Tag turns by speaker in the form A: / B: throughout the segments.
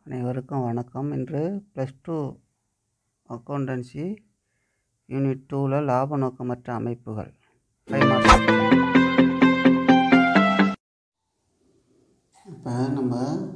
A: அனைவருக்கும் வணக்கம் இன்று ப்ளஸ் டூ அக்கௌண்டன்சி யூனிட் டூவில் லாப நோக்கமற்ற அமைப்புகள் ஃபைவ் மார்க்ஸ் இப்போ நம்ம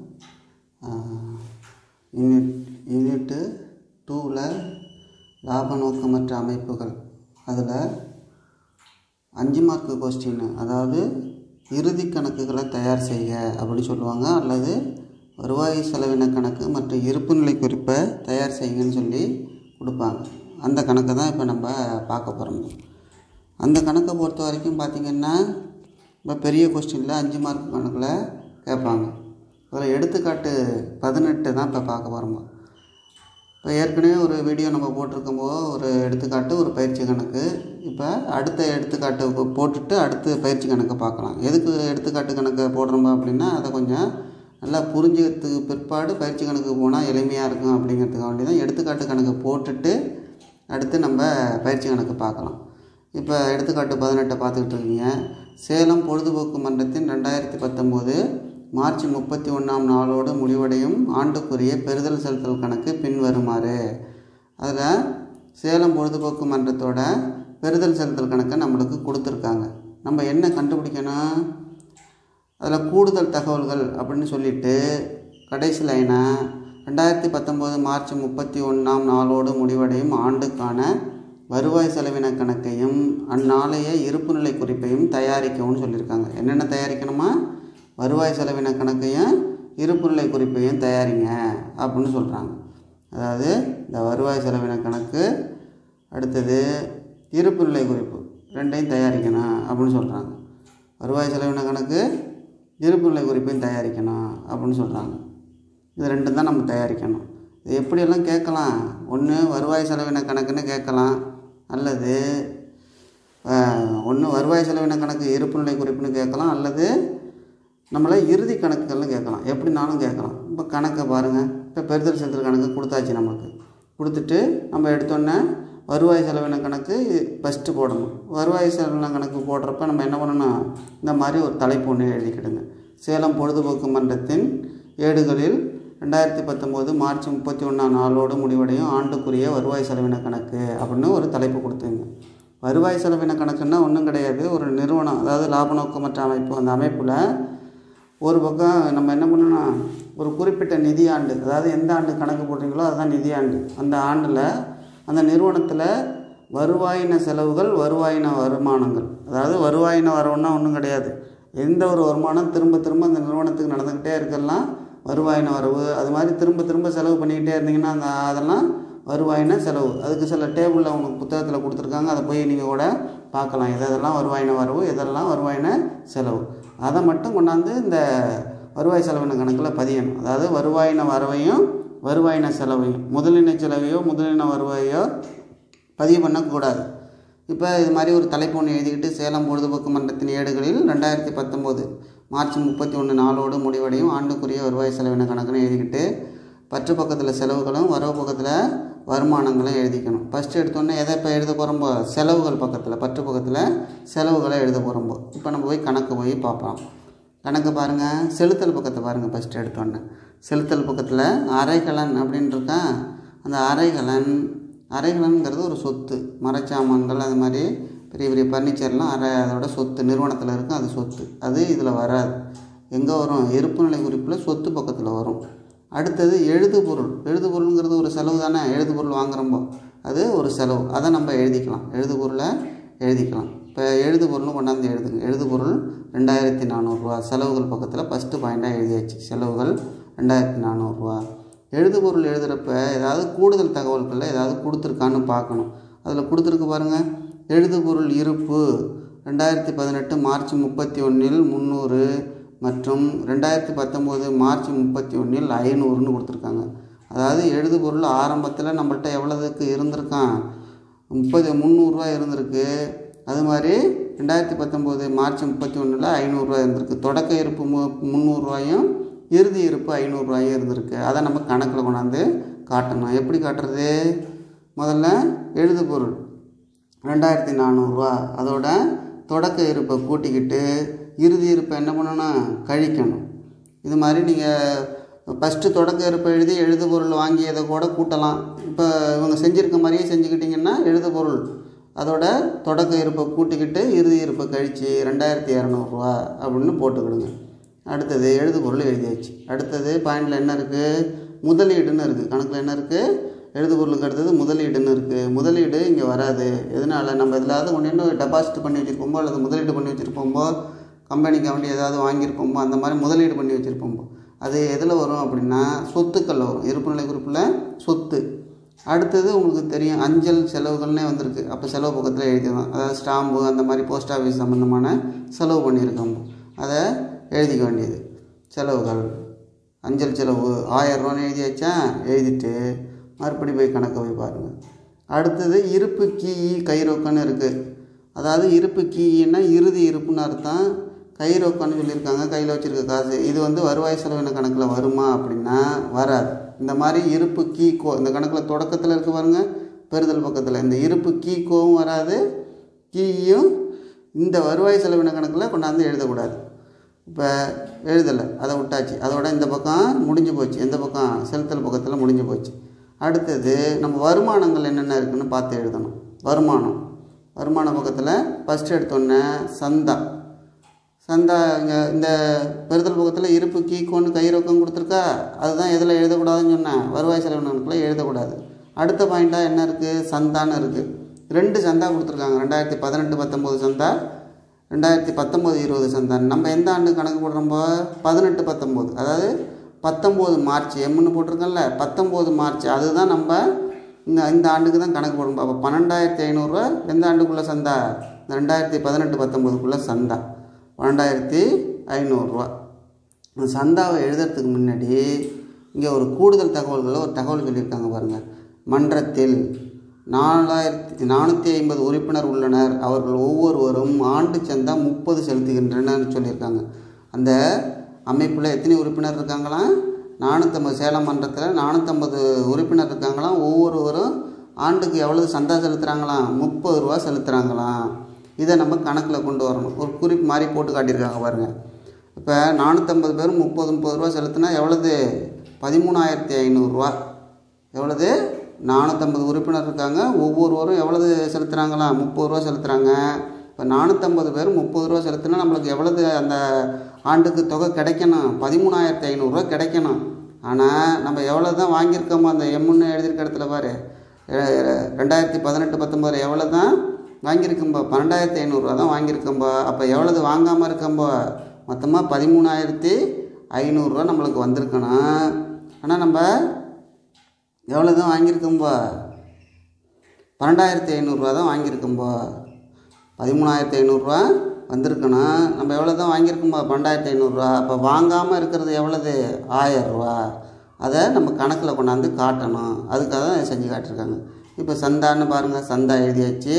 A: யூனிட் யூனிட்டு டூவில் லாப நோக்கமற்ற அமைப்புகள் அதில் அஞ்சு மார்க்கு கொஸ்டின் அதாவது இறுதி கணக்குகளை தயார் செய்ய அப்படின்னு சொல்லுவாங்க அல்லது வருவாய் செலவின கணக்கு மற்றும் இருப்புநிலை குறிப்பை தயார் செய்யுங்கன்னு சொல்லி கொடுப்பாங்க அந்த கணக்கை தான் இப்போ நம்ம பார்க்க போகிறோம் அந்த கணக்கை பொறுத்த வரைக்கும் பார்த்திங்கன்னா இப்போ பெரிய கொஸ்டினில் அஞ்சு மார்க் கணக்கில் கேட்பாங்க அதில் எடுத்துக்காட்டு பதினெட்டு தான் இப்போ பார்க்க போகிறோம் இப்போ ஏற்கனவே ஒரு வீடியோ நம்ம போட்டிருக்கும்போது ஒரு எடுத்துக்காட்டு ஒரு பயிற்சி கணக்கு இப்போ அடுத்த எடுத்துக்காட்டு போ- போட்டுட்டு அடுத்து பயிற்சி கணக்கை பார்க்கலாம் எதுக்கு எடுத்துக்காட்டு கணக்கை போடுறோம் அப்படின்னா அதை கொஞ்சம் நல்லா புரிஞ்சுக்கிறதுக்கு பிற்பாடு பயிற்சி கணக்கு போனால் எளிமையாக இருக்கும் அப்படிங்கிறதுக்காக வேண்டி தான் எடுத்துக்காட்டு கணக்கு போட்டுட்டு அடுத்து நம்ம பயிற்சி கணக்கு பார்க்கலாம் இப்போ எடுத்துக்காட்டு பதினெட்டை பார்த்துக்கிட்டு இருக்கீங்க சேலம் பொழுதுபோக்கு மன்றத்தின் ரெண்டாயிரத்தி பத்தொம்போது மார்ச் முப்பத்தி ஒன்றாம் நாளோடு முடிவடையும் ஆண்டுக்குரிய பெறுதல் செலுத்தல் கணக்கு பின்வருமாறு அதில் சேலம் பொழுதுபோக்கு மன்றத்தோட பெறுதல் செலுத்தல் கணக்கை நம்மளுக்கு கொடுத்துருக்காங்க நம்ம என்ன கண்டுபிடிக்கணும் அதில் கூடுதல் தகவல்கள் அப்படின்னு சொல்லிட்டு கடைசி லைனை ரெண்டாயிரத்தி பத்தொம்போது மார்ச் முப்பத்தி ஒன்றாம் நாளோடு முடிவடையும் ஆண்டுக்கான வருவாய் செலவின கணக்கையும் அந்நாளைய இருப்புநிலை குறிப்பையும் தயாரிக்கவும் சொல்லியிருக்காங்க என்னென்ன தயாரிக்கணுமா வருவாய் செலவின கணக்கையும் இருப்புநிலை குறிப்பையும் தயாரிங்க அப்படின்னு சொல்கிறாங்க அதாவது இந்த வருவாய் செலவின கணக்கு அடுத்தது இருப்புநிலை குறிப்பு ரெண்டையும் தயாரிக்கணும் அப்படின்னு சொல்கிறாங்க வருவாய் செலவின கணக்கு இருப்புநிலை குறிப்பையும் தயாரிக்கணும் அப்படின்னு சொல்கிறாங்க இது ரெண்டும் தான் நம்ம தயாரிக்கணும் இது எப்படியெல்லாம் கேட்கலாம் ஒன்று வருவாய் செலவின கணக்குன்னு கேட்கலாம் அல்லது ஒன்று வருவாய் செலவின கணக்கு இருப்புநிலை குறிப்புன்னு கேட்கலாம் அல்லது நம்மளை இறுதி கணக்குகள்னு கேட்கலாம் எப்படினாலும் கேட்கலாம் இப்போ கணக்கை பாருங்கள் இப்போ பெறுதல் செலுத்தல் கணக்கு கொடுத்தாச்சு நமக்கு கொடுத்துட்டு நம்ம எடுத்தோன்னே வருவாய் செலவின கணக்கு ஃபஸ்ட்டு போடணும் வருவாய் செலவின கணக்கு போடுறப்ப நம்ம என்ன பண்ணணும் இந்த மாதிரி ஒரு தலைப்பு ஒன்று எழுதிக்கிடுங்க சேலம் பொழுதுபோக்கு மன்றத்தின் ஏடுகளில் ரெண்டாயிரத்தி பத்தொம்போது மார்ச் முப்பத்தி ஒன்றாம் நாளோடு முடிவடையும் ஆண்டுக்குரிய வருவாய் செலவின கணக்கு அப்படின்னு ஒரு தலைப்பு கொடுத்துங்க வருவாய் செலவின கணக்குன்னா ஒன்றும் கிடையாது ஒரு நிறுவனம் அதாவது லாப நோக்கமற்ற அமைப்பு அந்த அமைப்பில் ஒரு பக்கம் நம்ம என்ன பண்ணணும் ஒரு குறிப்பிட்ட நிதியாண்டு அதாவது எந்த ஆண்டு கணக்கு போடுறீங்களோ அதுதான் நிதியாண்டு அந்த ஆண்டில் அந்த நிறுவனத்தில் வருவாயின செலவுகள் வருவாயின வருமானங்கள் அதாவது வருவாயின வரவுன்னா ஒன்றும் கிடையாது எந்த ஒரு வருமானம் திரும்ப திரும்ப அந்த நிறுவனத்துக்கு நடந்துக்கிட்டே இருக்கலாம் வருவாயின வரவு அது மாதிரி திரும்ப திரும்ப செலவு பண்ணிக்கிட்டே இருந்தீங்கன்னா அந்த அதெல்லாம் வருவாயின செலவு அதுக்கு சில டேபிளில் உங்களுக்கு புத்தகத்தில் கொடுத்துருக்காங்க அதை போய் நீங்கள் கூட பார்க்கலாம் எது எதெல்லாம் வருவாயின வரவு எதெல்லாம் வருவாயின செலவு அதை மட்டும் கொண்டாந்து இந்த வருவாய் செலவின கணக்கில் பதியணும் அதாவது வருவாயின வரவையும் வருவாயின செலவையும் முதலின செலவையோ முதலின வருவாயோ பதிவு பண்ணக்கூடாது இப்போ இது மாதிரி ஒரு தலைப்பு ஒன்று எழுதிக்கிட்டு சேலம் பொழுதுபோக்கு மன்றத்தின் ஏடுகளில் ரெண்டாயிரத்தி பத்தொம்போது மார்ச் முப்பத்தி ஒன்று நாளோடு முடிவடையும் ஆண்டுக்குரிய வருவாய் செலவின கணக்குன்னு எழுதிக்கிட்டு பற்று பக்கத்தில் செலவுகளும் வரவு பக்கத்தில் வருமானங்களும் எழுதிக்கணும் ஃபஸ்ட்டு எடுத்தோன்னே எதை இப்போ எழுத போகிறோம்போ செலவுகள் பக்கத்தில் பற்று பக்கத்தில் செலவுகளை எழுத போகிறோம்போ இப்போ நம்ம போய் கணக்கு போய் பார்ப்போம் கணக்கு பாருங்கள் செலுத்தல் பக்கத்தை பாருங்கள் ஃபஸ்ட்டு எடுத்தோன்னே செலுத்தல் பக்கத்தில் அரைகலன் அப்படின்னு இருக்கா அந்த அரைகலன் அரைகலன்கிறது ஒரு சொத்து மரச்சாமான்கள் அது மாதிரி பெரிய பெரிய ஃபர்னிச்சர்லாம் அரை அதோட சொத்து நிறுவனத்தில் இருக்கும் அது சொத்து அது இதில் வராது எங்கே வரும் இருப்புநிலை குறிப்பில் சொத்து பக்கத்தில் வரும் அடுத்தது எழுதுபொருள் எழுதுபொருளுங்கிறது ஒரு செலவு தானே எழுதுபொருள் வாங்குறப்போ அது ஒரு செலவு அதை நம்ம எழுதிக்கலாம் எழுதுபொருளை எழுதிக்கலாம் இப்போ எழுதுபொருளும் கொண்டாந்து எழுதுங்க எழுதுபொருள் ரெண்டாயிரத்தி நானூறுரூவா செலவுகள் பக்கத்தில் ஃபஸ்ட்டு பாயிண்ட்டாக எழுதியாச்சு செலவுகள் ரெண்டாயிரத்தி நானூறுரூவா எழுதுபொருள் எழுதுகிறப்ப ஏதாவது கூடுதல் தகவல்களில் ஏதாவது கொடுத்துருக்கான்னு பார்க்கணும் அதில் கொடுத்துருக்கு பாருங்கள் எழுதுபொருள் இருப்பு ரெண்டாயிரத்தி பதினெட்டு மார்ச் முப்பத்தி ஒன்றில் முந்நூறு மற்றும் ரெண்டாயிரத்தி பத்தொம்போது மார்ச் முப்பத்தி ஒன்றில் ஐநூறுன்னு கொடுத்துருக்காங்க அதாவது எழுதுபொருள் ஆரம்பத்தில் நம்மள்ட்ட எவ்வளோதுக்கு இருந்திருக்கான் முப்பது முந்நூறுரூவா இருந்திருக்கு அது மாதிரி ரெண்டாயிரத்தி பத்தொம்போது மார்ச் முப்பத்தி ஒன்றில் ஐநூறுரூவா இருந்திருக்கு தொடக்க இருப்பு மு முந்நூறுரூவாயும் இறுதி இருப்பு ஐநூறுரூவாயும் இருந்திருக்கு அதை நம்ம கணக்கில் கொண்டாந்து காட்டணும் எப்படி காட்டுறது முதல்ல எழுதுபொருள் ரெண்டாயிரத்தி நானூறுரூவா அதோட தொடக்க இருப்பை கூட்டிக்கிட்டு இறுதி இருப்பை என்ன பண்ணணும் கழிக்கணும் இது மாதிரி நீங்கள் ஃபஸ்ட்டு தொடக்க இருப்பு எழுதி எழுது பொருள் வாங்கியதை கூட கூட்டலாம் இப்போ இவங்க செஞ்சுருக்க மாதிரியே செஞ்சுக்கிட்டிங்கன்னா எழுது பொருள் அதோட தொடக்க இருப்பை கூட்டிக்கிட்டு இறுதி இருப்பை கழித்து ரெண்டாயிரத்தி இரநூறுவா அப்படின்னு போட்டுக்கிடுங்க அடுத்தது எழுது பொருள் எழுதியாச்சு அடுத்தது பாயிண்டில் என்ன இருக்குது முதலீடுன்னு இருக்குது கணக்கில் என்ன இருக்குது எழுது பொருளுக்கு அடுத்தது முதலீடுன்னு இருக்குது முதலீடு இங்கே வராது எதனால் நம்ம எதாவது ஒன்று இன்னும் டெபாசிட் பண்ணி வச்சுருப்போமோ அல்லது முதலீடு பண்ணி வச்சுருப்போமோ கம்பெனிக்கு வேண்டி ஏதாவது வாங்கியிருப்போமோ அந்த மாதிரி முதலீடு பண்ணி வச்சுருப்போமோ அது எதில் வரும் அப்படின்னா சொத்துக்களில் வரும் இருப்புநிலை குறிப்பில் சொத்து அடுத்தது உங்களுக்கு தெரியும் அஞ்சல் செலவுகள்னே வந்திருக்கு அப்போ செலவு பக்கத்தில் எழுதிடலாம் அதாவது ஸ்டாம்பு அந்த மாதிரி போஸ்ட் ஆஃபீஸ் சம்மந்தமான செலவு பண்ணியிருக்கோம் அதை எழுதிக்க வேண்டியது செலவுகள் அஞ்சல் செலவு ஆயிரரூவான்னு எழுதி வச்சா எழுதிட்டு மறுபடி போய் கணக்கை போய் பாருங்கள் அடுத்தது இருப்பு கீ கைரோக்கன்னு இருக்குது அதாவது இருப்பு கீயின்னா இறுதி இருப்புன்னு அர்த்தம் கை ரொக்கம்னு சொல்லியிருக்காங்க கையில் வச்சுருக்க காசு இது வந்து வருவாய் செலவின கணக்கில் வருமா அப்படின்னா வராது இந்த மாதிரி இருப்பு கீ கோ இந்த கணக்கில் தொடக்கத்தில் இருக்க பாருங்க பெறுதல் பக்கத்தில் இந்த இருப்பு கீ கோவும் வராது கீயும் இந்த வருவாய் செலவின கணக்கில் கொண்டாந்து எழுதக்கூடாது இப்போ எழுதலை அதை விட்டாச்சு அதோட இந்த பக்கம் முடிஞ்சு போச்சு எந்த பக்கம் செலுத்தல் பக்கத்தில் முடிஞ்சு போச்சு அடுத்தது நம்ம வருமானங்கள் என்னென்ன இருக்குன்னு பார்த்து எழுதணும் வருமானம் வருமான பக்கத்தில் ஃபஸ்ட்டு எடுத்தோன்னே சந்தா சந்தா இங்கே இந்த பெறுதல் பக்கத்தில் இருப்பு கீக்கோன்னு கை ரொக்கம் கொடுத்துருக்கா அதுதான் எதில் எழுதக்கூடாதுன்னு சொன்னேன் வருவாய் செலவு கணக்கில் எழுதக்கூடாது அடுத்த பாயிண்ட்டாக என்ன இருக்குது சந்தான்னு இருக்குது ரெண்டு சந்தா கொடுத்துருக்காங்க ரெண்டாயிரத்தி பதினெட்டு பத்தொம்போது சந்தா ரெண்டாயிரத்தி பத்தொம்போது இருபது சந்தா நம்ம எந்த ஆண்டு கணக்கு போடுறோம்போ பதினெட்டு பத்தொம்போது அதாவது பத்தொம்போது மார்ச் எம்னு போட்டிருக்கோம்ல பத்தொம்போது மார்ச் அதுதான் நம்ம இந்த இந்த ஆண்டுக்கு தான் கணக்கு போடணும் அப்போ பன்னெண்டாயிரத்தி ஐநூறுரூவா எந்த ஆண்டுக்குள்ளே சந்தா இந்த ரெண்டாயிரத்தி பதினெட்டு பத்தொம்போதுக்குள்ளே சந்தா பன்னெண்டாயிரத்தி ஐநூறுரூவா இந்த சந்தாவை எழுதுறதுக்கு முன்னாடி இங்கே ஒரு கூடுதல் தகவல்களில் ஒரு தகவல் சொல்லியிருக்காங்க பாருங்கள் மன்றத்தில் நாலாயிரத்தி நானூற்றி ஐம்பது உறுப்பினர் உள்ளனர் அவர்கள் ஒவ்வொருவரும் ஆண்டு சந்தா முப்பது செலுத்துகின்றனர் சொல்லியிருக்காங்க அந்த அமைப்பில் எத்தனை உறுப்பினர் இருக்காங்களாம் நானூற்றம்பது சேலம் மன்றத்தில் நானூற்றம்பது உறுப்பினர் இருக்காங்களாம் ஒவ்வொருவரும் ஆண்டுக்கு எவ்வளவு சந்தா செலுத்துகிறாங்களாம் முப்பது ரூபா செலுத்துகிறாங்களாம் இதை நம்ம கணக்கில் கொண்டு வரணும் ஒரு குறிப்பு மாதிரி போட்டு காட்டியிருக்காங்க பாருங்கள் இப்போ நானூற்றம்பது பேரும் முப்பது முப்பது ரூபா செலுத்தினா எவ்வளவு பதிமூணாயிரத்தி ஐநூறுரூவா எவ்வளவு நானூற்றம்பது உறுப்பினர் இருக்காங்க ஒவ்வொருவரும் எவ்வளவு செலுத்துகிறாங்களா முப்பது ரூபா செலுத்துகிறாங்க இப்போ நானூற்றம்பது பேர் முப்பது ரூபா செலுத்தினா நம்மளுக்கு எவ்வளவு அந்த ஆண்டுக்கு தொகை கிடைக்கணும் பதிமூணாயிரத்தி ஐநூறுரூவா கிடைக்கணும் ஆனால் நம்ம எவ்வளோ தான் வாங்கியிருக்கோமோ அந்த எம்முன்னு எழுதியிருக்க இடத்துல பாரு அஹ் ரெண்டாயிரத்தி பதினெட்டு பத்தொம்பது எவ்வளோ தான் வாங்கியிருக்கோம்போ பன்னெண்டாயிரத்தி ஐநூறுரூவா தான் வாங்கியிருக்கோம்போ அப்போ எவ்வளவு வாங்காமல் இருக்கோம்போ மொத்தமாக பதிமூணாயிரத்தி ஐநூறுரூவா நம்மளுக்கு வந்திருக்கணும் ஆனால் நம்ம எவ்வளோ தான் வாங்கியிருக்கோம்போ பன்னெண்டாயிரத்தி ஐநூறுரூவா தான் வாங்கியிருக்கோம்போ பதிமூணாயிரத்தி ஐநூறுரூவா வந்திருக்கணும் நம்ம எவ்வளோ தான் வாங்கியிருக்கோம்போ பன்னெண்டாயிரத்தி ஐநூறுரூவா அப்போ வாங்காமல் இருக்கிறது எவ்வளவு ஆயரூவா அதை நம்ம கணக்கில் கொண்டாந்து காட்டணும் அதுக்காக தான் இதை செஞ்சு காட்டியிருக்காங்க இப்போ சந்தான்னு பாருங்கள் சந்தா எழுதியாச்சு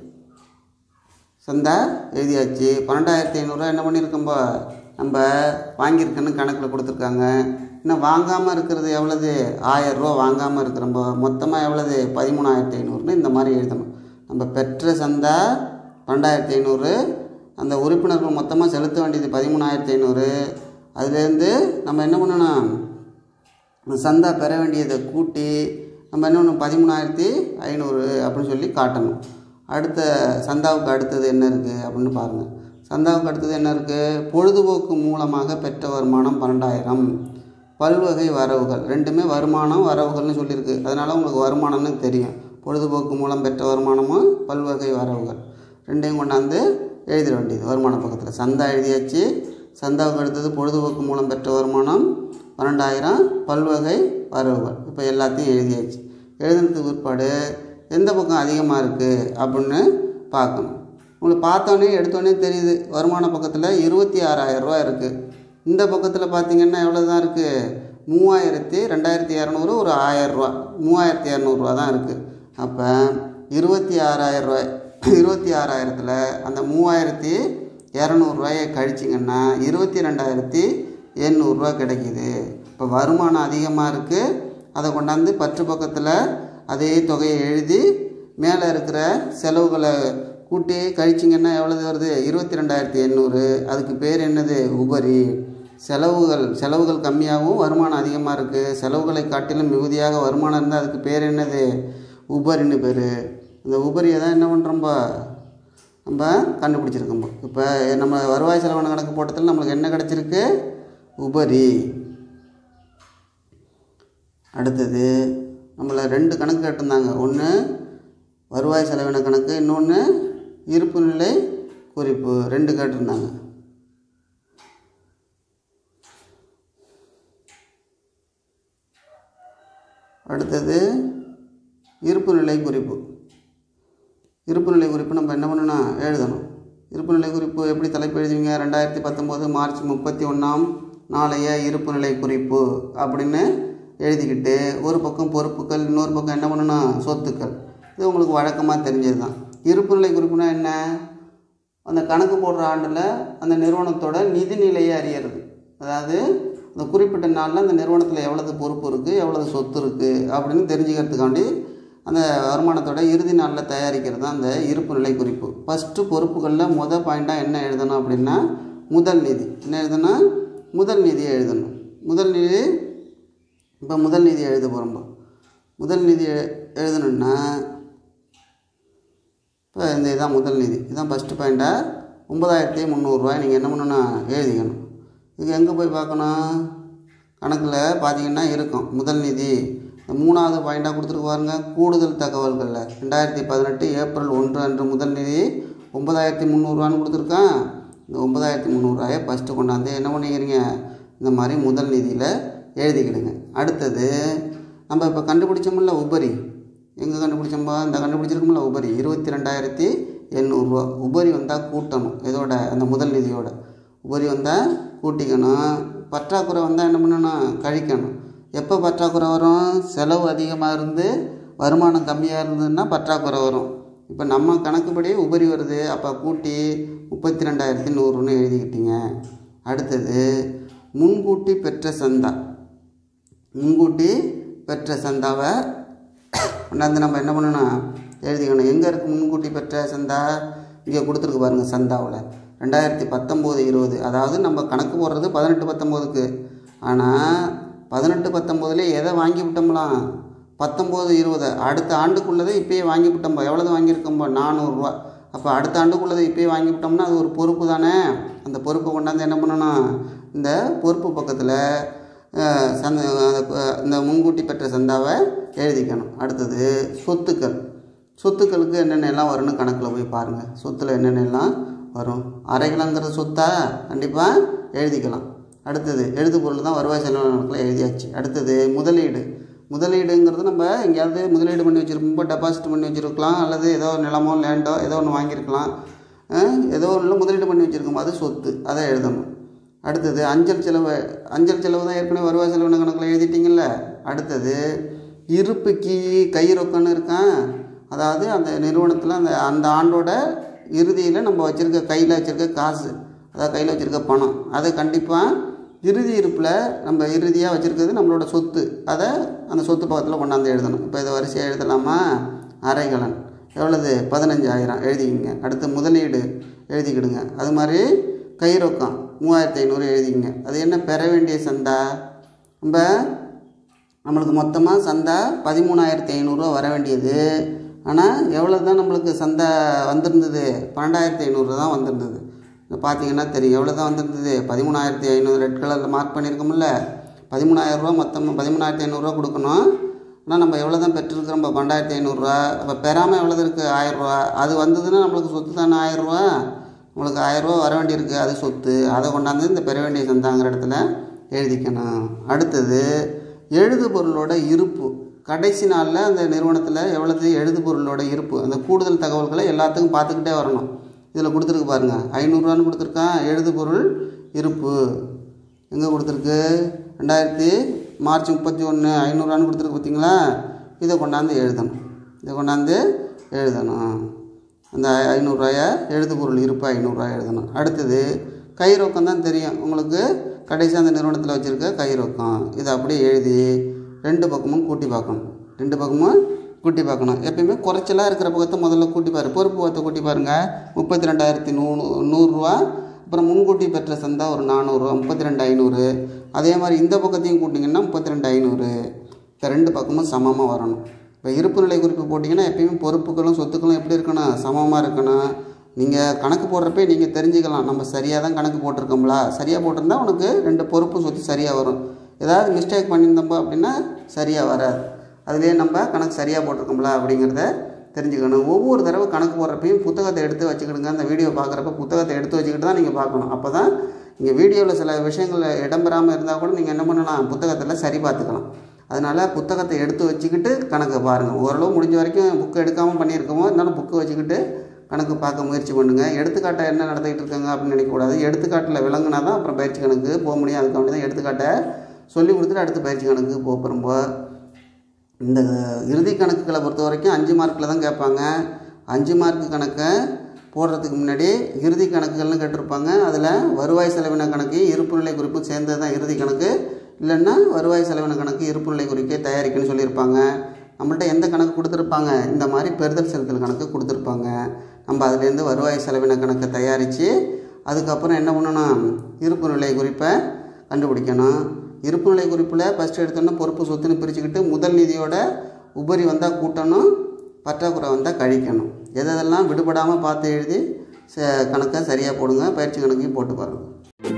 A: சந்தா எழுதியாச்சு பன்னெண்டாயிரத்தி ஐநூறுரூவா என்ன பண்ணியிருக்கோம்போ நம்ம வாங்கியிருக்கேன்னு கணக்கில் கொடுத்துருக்காங்க இன்னும் வாங்காமல் இருக்கிறது எவ்வளவு ஆயரூவா வாங்காமல் இருக்கிறோம்போ மொத்தமாக எவ்வளவு பதிமூணாயிரத்தி ஐநூறுன்னு இந்த மாதிரி எழுதணும் நம்ம பெற்ற சந்தா பன்னெண்டாயிரத்தி ஐநூறு அந்த உறுப்பினர்கள் மொத்தமாக செலுத்த வேண்டியது பதிமூணாயிரத்தி ஐநூறு அதுலேருந்து நம்ம என்ன பண்ணணும் சந்தா பெற வேண்டியதை கூட்டி நம்ம என்ன பண்ணணும் பதிமூணாயிரத்தி ஐநூறு அப்படின்னு சொல்லி காட்டணும் அடுத்த சந்தாவுக்கு அடுத்தது என்ன இருக்குது அப்படின்னு பாருங்கள் சந்தாவுக்கு அடுத்தது என்ன இருக்குது பொழுதுபோக்கு மூலமாக பெற்ற வருமானம் பன்னெண்டாயிரம் பல்வகை வரவுகள் ரெண்டுமே வருமானம் வரவுகள்னு சொல்லியிருக்கு அதனால் உங்களுக்கு வருமானம்னு தெரியும் பொழுதுபோக்கு மூலம் பெற்ற வருமானமும் பல்வகை வரவுகள் ரெண்டையும் கொண்டாந்து எழுதிட வேண்டியது வருமான பக்கத்தில் சந்தா எழுதியாச்சு சந்தாவுக்கு அடுத்தது பொழுதுபோக்கு மூலம் பெற்ற வருமானம் பன்னெண்டாயிரம் பல்வகை வரவுகள் இப்போ எல்லாத்தையும் எழுதியாச்சு எழுதுனதுக்கு பிற்பாடு எந்த பக்கம் அதிகமாக இருக்குது அப்படின்னு பார்க்கணும் உங்களுக்கு பார்த்தோன்னே எடுத்தோடனே தெரியுது வருமான பக்கத்தில் இருபத்தி ஆறாயிரரூவா இருக்குது இந்த பக்கத்தில் பார்த்தீங்கன்னா எவ்வளோ தான் இருக்குது மூவாயிரத்தி ரெண்டாயிரத்தி இரநூறு ஒரு ஆயரூவா மூவாயிரத்தி இரநூறுவா தான் இருக்குது அப்போ இருபத்தி ஆறாயிரரூவாய் இருபத்தி ஆறாயிரத்தில் அந்த மூவாயிரத்தி இரநூறுவாயை கழிச்சிங்கன்னா இருபத்தி ரெண்டாயிரத்தி எண்ணூறுரூவா கிடைக்கிது இப்போ வருமானம் அதிகமாக இருக்குது அதை கொண்டாந்து பற்று பக்கத்தில் அதே தொகையை எழுதி மேலே இருக்கிற செலவுகளை கூட்டி கழிச்சிங்கன்னா எவ்வளவு வருது இருபத்தி ரெண்டாயிரத்தி எண்ணூறு அதுக்கு பேர் என்னது உபரி செலவுகள் செலவுகள் கம்மியாகவும் வருமானம் அதிகமாக இருக்குது செலவுகளை காட்டிலும் மிகுதியாக வருமானம் இருந்தால் அதுக்கு பேர் என்னது உபரின்னு பேர் இந்த உபரியை தான் என்ன பண்ணுறோம்பா நம்ம கண்டுபிடிச்சிருக்கோம் இப்போ நம்ம வருவாய் செலவின கணக்கு போட்டதில் நம்மளுக்கு என்ன கிடச்சிருக்கு உபரி அடுத்தது நம்மளை ரெண்டு கணக்கு கேட்டிருந்தாங்க ஒன்று வருவாய் செலவின கணக்கு இன்னொன்று இருப்பு நிலை குறிப்பு ரெண்டு கேட்டிருந்தாங்க அடுத்தது இருப்பு நிலை குறிப்பு இருப்பு நிலை குறிப்பு நம்ம என்ன பண்ணணும் எழுதணும் இருப்பு நிலை குறிப்பு எப்படி தலைப்பு எழுதுவீங்க ரெண்டாயிரத்தி பத்தொம்போது மார்ச் முப்பத்தி ஒன்றாம் நாளைய இருப்பு நிலை குறிப்பு அப்படின்னு எழுதிக்கிட்டு ஒரு பக்கம் பொறுப்புகள் இன்னொரு பக்கம் என்ன பண்ணணும் சொத்துக்கள் இது உங்களுக்கு வழக்கமாக தெரிஞ்சது தான் இருப்பு நிலை குறிப்புனா என்ன அந்த கணக்கு போடுற ஆண்டில் அந்த நிறுவனத்தோட நிதி நிலையை அறியறது அதாவது அந்த குறிப்பிட்ட நாளில் அந்த நிறுவனத்தில் எவ்வளவு பொறுப்பு இருக்குது எவ்வளவு சொத்து இருக்குது அப்படின்னு தெரிஞ்சுக்கிறதுக்காண்டி அந்த வருமானத்தோட இறுதி நாளில் தயாரிக்கிறது தான் அந்த இருப்பு நிலை குறிப்பு ஃபஸ்ட்டு பொறுப்புகளில் மொதல் பாயிண்ட்டாக என்ன எழுதணும் அப்படின்னா முதல் நிதி என்ன எழுதணும் முதல் நிதியை எழுதணும் முதல் நிதி இப்போ முதல் நிதி எழுத போகிறோம் முதல் நிதி எழு- எழுதணுன்னா இப்போ இந்த இதான் முதல் நிதி இதுதான் ஃபஸ்ட்டு பாயிண்ட்டாக ஒம்பதாயிரத்தி முந்நூறுரூவாய் நீங்கள் என்ன பண்ணணும் எழுதிக்கணும் இது எங்கே போய் பார்க்கணும் கணக்கில் பார்த்தீங்கன்னா இருக்கும் முதல் நிதி இந்த மூணாவது பாயிண்டாக கொடுத்துருக்கு பாருங்க கூடுதல் தகவல்களில் ரெண்டாயிரத்தி பதினெட்டு ஏப்ரல் ஒன்று அன்று முதல் நிதி ஒம்பதாயிரத்தி முந்நூறுரூவான்னு கொடுத்துருக்கான் இந்த ஒம்பதாயிரத்தி முந்நூறுரூவாயை ஃபஸ்ட்டு கொண்டாந்து என்ன பண்ணிக்கிறீங்க இந்த மாதிரி முதல் நிதியில் எழுதிக்கிடுங்க அடுத்தது நம்ம இப்போ கண்டுபிடிச்சோம்ல உபரி எங்கே கண்டுபிடிச்சோம்பா இந்த கண்டுபிடிச்சிருக்கோம்ல உபரி இருபத்தி ரெண்டாயிரத்தி எண்ணூறுரூவா உபரி வந்தால் கூட்டணும் இதோட அந்த முதல் நிதியோட உபரி வந்தால் கூட்டிக்கணும் பற்றாக்குறை வந்தால் என்ன பண்ணணும் கழிக்கணும் எப்போ பற்றாக்குறை வரும் செலவு அதிகமாக இருந்து வருமானம் கம்மியாக இருந்ததுன்னா பற்றாக்குறை வரும் இப்போ நம்ம கணக்குப்படி உபரி வருது அப்போ கூட்டி முப்பத்தி ரெண்டாயிரத்தி நூறுன்னு எழுதிக்கிட்டீங்க அடுத்தது முன்கூட்டி பெற்ற சந்தா முன்கூட்டி பெற்ற சந்தாவை கொண்டாந்து நம்ம என்ன பண்ணணும் எழுதிக்கணும் எங்கே இருக்குது முன்கூட்டி பெற்ற சந்தா இங்கே கொடுத்துருக்கு பாருங்கள் சந்தாவில் ரெண்டாயிரத்தி பத்தொம்போது இருபது அதாவது நம்ம கணக்கு போடுறது பதினெட்டு பத்தொம்போதுக்கு ஆனால் பதினெட்டு பத்தொம்போதுல எதை வாங்கி விட்டோம்லாம் பத்தொம்போது இருபது அடுத்த ஆண்டுக்குள்ளதை இப்பயே வாங்கி விட்டோம்பா எவ்வளவு வாங்கியிருக்கோம்பா நானூறுரூவா அப்போ அடுத்த ஆண்டுக்குள்ளதை இப்பயே வாங்கி விட்டோம்னா அது ஒரு பொறுப்பு தானே அந்த பொறுப்பை கொண்டாந்து என்ன பண்ணணும் இந்த பொறுப்பு பக்கத்தில் அஹ், சந்த அஹ், இந்த முன்கூட்டி பெற்ற சந்தாவை எழுதிக்கணும் அடுத்தது சொத்துக்கள் சொத்துக்களுக்கு என்னென்ன எல்லாம் வரும்னு கணக்கில் போய் பாருங்கள் சொத்தில் என்னென்ன எல்லாம் வரும் அரைக்கிழங்கிறது சொத்தா கண்டிப்பாக எழுதிக்கலாம் அடுத்தது எழுது பொருள் தான் வருவாய் செலவு கணக்கில் எழுதியாச்சு அடுத்தது முதலீடு முதலீடுங்கிறது நம்ம எங்கேயாவது முதலீடு பண்ணி வச்சுருப்போம் டெபாசிட் பண்ணி வச்சுருக்கலாம் அல்லது ஏதோ நிலமோ லேண்டோ ஏதோ ஒன்று வாங்கியிருக்கலாம் அஹ், ஏதோ ஒன்று முதலீடு பண்ணி வச்சுருக்கோம் அது சொத்து அதை எழுதணும் அடுத்தது அஞ்சல் செலவு அஞ்சல் செலவு தான் ஏற்கனவே வருவாய் செலவு கணக்கில் எழுதிட்டீங்கல்ல அடுத்தது இருப்புக்கு கை ரொக்கம்னு இருக்கான் அதாவது அந்த நிறுவனத்தில் அந்த அந்த ஆண்டோட இறுதியில் நம்ம வச்சுருக்க கையில் வச்சுருக்க காசு அதாவது கையில் வச்சுருக்க பணம் அதை கண்டிப்பாக இறுதி இருப்பில் நம்ம இறுதியாக வச்சுருக்கிறது நம்மளோட சொத்து அதை அந்த சொத்து பக்கத்தில் கொண்டாந்து எழுதணும் இப்போ இதை வரிசையாக எழுதலாமா அரைகலன் எவ்வளவு பதினஞ்சாயிரம் எழுதிக்கிங்க அடுத்து முதலீடு எழுதிக்கிடுங்க அது மாதிரி கை ரொக்கம் மூவாயிரத்தி ஐநூறு எழுதிக்கிங்க அது என்ன பெற வேண்டிய சந்தா நம்ம நம்மளுக்கு மொத்தமாக சந்தா பதிமூணாயிரத்தி ஐநூறுரூவா வர வேண்டியது ஆனால் எவ்வளோ தான் நம்மளுக்கு சந்தா வந்திருந்தது பன்னெண்டாயிரத்தி ஐநூறு தான் வந்திருந்தது இங்க பார்த்தீங்கன்னா தெரியும் எவ்வளோ தான் வந்திருந்தது பதிமூணாயிரத்தி ஐநூறு ரெட் கலரில் மார்க் பண்ணியிருக்கோம்ல பதிமூணாயிரரூவா மொத்தம் பதிமூணாயிரத்தி ஐநூறுரூவா கொடுக்கணும் ஆனால் நம்ம எவ்வளோ தான் பெற்றிருக்கிறோம் இப்போ பன்னெண்டாயிரத்தி ஐநூறுரூவா அப்போ பெறாமல் எவ்வளோ இருக்குது ஆயிரரூவா அது வந்ததுன்னா நம்மளுக்கு சொத்து தானே ஆயிரரூவா உங்களுக்கு ஆயிரரூவா வர வேண்டியிருக்கு அது சொத்து அதை கொண்டாந்து இந்த பெற வேண்டிய சந்தாங்கிற இடத்துல எழுதிக்கணும் அடுத்தது எழுது பொருளோட இருப்பு கடைசி நாளில் அந்த நிறுவனத்தில் எவ்வளவு எழுது பொருளோட இருப்பு அந்த கூடுதல் தகவல்களை எல்லாத்துக்கும் பார்த்துக்கிட்டே வரணும் இதில் கொடுத்துருக்கு பாருங்கள் ஐநூறுரூவான்னு கொடுத்துருக்கான் எழுது பொருள் இருப்பு எங்கே கொடுத்துருக்கு ரெண்டாயிரத்தி மார்ச் முப்பத்தி ஒன்று ஐநூறுரூவான்னு கொடுத்துருக்கு பார்த்தீங்களா இதை கொண்டாந்து எழுதணும் இதை கொண்டாந்து எழுதணும் அந்த ஐநூறுரூவாய எழுது பொருள் இருப்பு ஐநூறுரூவா எழுதணும் அடுத்தது கை ரொக்கம் தான் தெரியும் உங்களுக்கு கடைசி அந்த நிறுவனத்தில் வச்சுருக்க கை ரொக்கம் இதை அப்படியே எழுதி ரெண்டு பக்கமும் கூட்டி பார்க்கணும் ரெண்டு பக்கமும் கூட்டி பார்க்கணும் எப்பயுமே குறைச்சலாக இருக்கிற பக்கத்தை முதல்ல கூட்டி பாரு பொறுப்பு பக்கத்தை கூட்டி பாருங்கள் முப்பத்தி ரெண்டாயிரத்தி நூறு நூறுரூவா இப்போ அப்புறம் முன்கூட்டி பெற்ற சந்தா ஒரு நானூறு முப்பத்தி ரெண்டு ஐநூறு அதே மாதிரி இந்த பக்கத்தையும் கூட்டிங்கன்னா முப்பத்தி ரெண்டு ஐநூறு இப்போ ரெண்டு பக்கமும் சமமாக வரணும் இப்போ இருப்பு நிலை குறிப்பு போட்டிங்கன்னா எப்பயுமே பொறுப்புகளும் சொத்துக்களும் எப்படி இருக்கணும் சமமாக இருக்கணும் நீங்கள் கணக்கு போடுறப்ப நீங்கள் தெரிஞ்சுக்கலாம் நம்ம சரியாக தான் கணக்கு போட்டிருக்கோம்ல சரியாக போட்டிருந்தா உனக்கு ரெண்டு பொறுப்பு சொத்து சரியாக வரும் ஏதாவது மிஸ்டேக் பண்ணியிருந்தோம்போ அப்படின்னா சரியாக வராது அதுலேயே நம்ம கணக்கு சரியாக போட்டிருக்கோம்ல அப்படிங்கிறத தெரிஞ்சுக்கணும் ஒவ்வொரு தடவை கணக்கு போடுறப்பையும் புத்தகத்தை எடுத்து வச்சுக்கிடுங்க அந்த வீடியோ பார்க்குறப்ப புத்தகத்தை எடுத்து வச்சுக்கிட்டு தான் நீங்கள் பார்க்கணும் அப்போ தான் நீங்கள் வீடியோவில் சில விஷயங்கள் இடம்பெறாமல் இருந்தால் கூட நீங்கள் என்ன பண்ணலாம் புத்தகத்தில் சரி பார்த்துக்கலாம் அதனால் புத்தகத்தை எடுத்து வச்சுக்கிட்டு கணக்கை பாருங்கள் ஓரளவு முடிஞ்ச வரைக்கும் புக்கு எடுக்காமல் பண்ணியிருக்கோமோ இருந்தாலும் புக்கு வச்சுக்கிட்டு கணக்கு பார்க்க முயற்சி பண்ணுங்கள் எடுத்துக்காட்டை என்ன நடத்திக்கிட்டு இருக்காங்க அப்படின்னு நினைக்கக்கூடாது எடுத்துக்காட்டில் விளங்குனா தான் அப்புறம் பயிற்சி கணக்கு போக முடியும் அதுக்கு வேண்டி தான் எடுத்துக்காட்டை சொல்லி கொடுத்துட்டு அடுத்து பயிற்சி கணக்கு போக போகிறோம்போ இந்த இறுதி கணக்குகளை பொறுத்த வரைக்கும் அஞ்சு மார்க்கில் தான் கேட்பாங்க அஞ்சு மார்க்கு கணக்கை போடுறதுக்கு முன்னாடி இறுதி கணக்குகள்னு கேட்டிருப்பாங்க அதில் வருவாய் செலவின கணக்கு இருப்பு நிலை குறிப்பு சேர்ந்தது தான் இறுதி கணக்கு இல்லைன்னா வருவாய் செலவின கணக்கு இருப்பு நிலை குறிப்பை தயாரிக்கணும்னு சொல்லியிருப்பாங்க நம்மள்ட்ட எந்த கணக்கு கொடுத்துருப்பாங்க இந்த மாதிரி பெறுதல் செலுத்தல் கணக்கு கொடுத்துருப்பாங்க நம்ம அதுலேருந்து வருவாய் செலவின கணக்கை தயாரித்து அதுக்கப்புறம் என்ன பண்ணணும் இருப்பு நிலை குறிப்பை கண்டுபிடிக்கணும் இருப்பு நிலை குறிப்பில் ஃபஸ்ட்டு எடுத்தோன்னா பொறுப்பு சொத்துன்னு பிரிச்சுக்கிட்டு முதல் நிதியோட உபரி வந்தால் கூட்டணும் பற்றாக்குறை வந்தால் கழிக்கணும் எதெல்லாம் விடுபடாமல் பார்த்து எழுதி ச கணக்கை சரியாக போடுங்க பயிற்சி கணக்கையும் போட்டு பாருங்கள்